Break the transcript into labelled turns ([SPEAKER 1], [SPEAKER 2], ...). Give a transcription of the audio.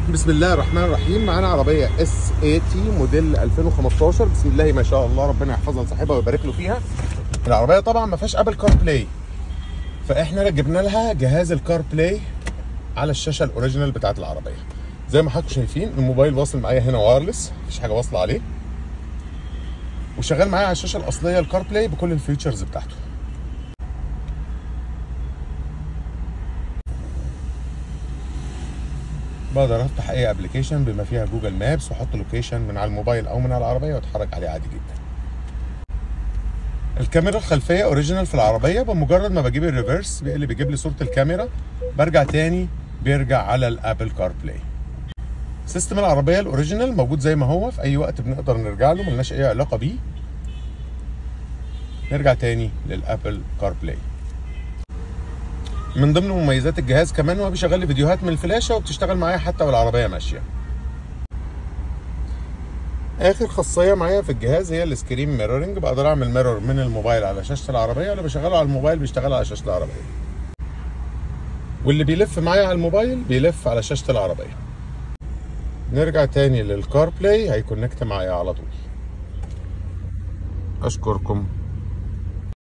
[SPEAKER 1] بسم الله الرحمن الرحيم معانا عربيه اس 80 موديل 2015 بسم الله ما شاء الله ربنا يحفظها لصاحبها ويبارك له فيها العربيه طبعا ما فيهاش ابل كار بلاي فاحنا جبنا لها جهاز الكار بلاي على الشاشه الاوريجينال بتاعه العربيه زي ما حضراتكم شايفين الموبايل واصل معايا هنا وايرلس مفيش حاجه واصله عليه وشغال معايا على الشاشه الاصليه الكار بلاي بكل الفيتشرز بتاعته بقدر افتح اي ابلكيشن بما فيها جوجل مابس واحط لوكيشن من على الموبايل او من على العربيه واتحرك عليه عادي جدا الكاميرا الخلفيه اوريجينال في العربيه بمجرد ما بجيب الريفرس اللي بيجيب لي صوره الكاميرا برجع تاني بيرجع على الابل كار بلاي سيستم العربيه الاوريجينال موجود زي ما هو في اي وقت بنقدر نرجع له ملناش اي علاقه بيه نرجع تاني للابل كار بلاي من ضمن مميزات الجهاز كمان هو بيشغل لي فيديوهات من الفلاشه وبتشتغل معايا حتى والعربيه ماشيه اخر خاصيه معايا في الجهاز هي السكرين ميرورنج بقدر اعمل ميرور من الموبايل على شاشه العربيه ولا بشغله على الموبايل بيشتغل على شاشه العربيه واللي بيلف معايا على الموبايل بيلف على شاشه العربيه نرجع تاني للكار بلاي هيكونكت معايا على طول اشكركم